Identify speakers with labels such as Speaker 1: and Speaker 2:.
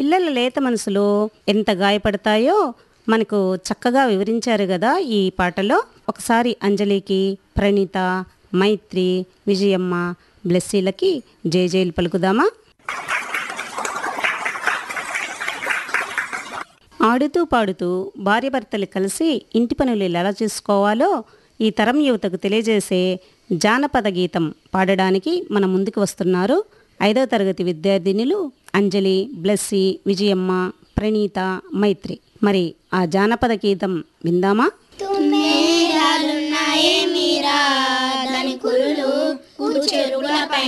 Speaker 1: పిల్లల లేత మనసులో ఎంత గాయపడతాయో మనకు చక్కగా వివరించారు కదా ఈ పాటలో ఒకసారి అంజలికి ప్రణీత మైత్రి విజయమ్మ బ్లెస్సీలకి జేజేలు పలుకుదామా ఆడుతూ పాడుతూ భార్యాభర్తలు కలిసి ఇంటి పనులు ఎలా చేసుకోవాలో ఈ తరం యువతకు తెలియజేసే జానపద గీతం పాడడానికి మన ముందుకు వస్తున్నారు ఐదవ తరగతి విద్యార్థినులు అంజలి బ్లెస్సి విజయమ్మ ప్రణీత మైత్రి మరి ఆ జానపద గీతం విందామా
Speaker 2: తుమ్మేరాలున్నాయే మీరా దాని కురులు చెరువుల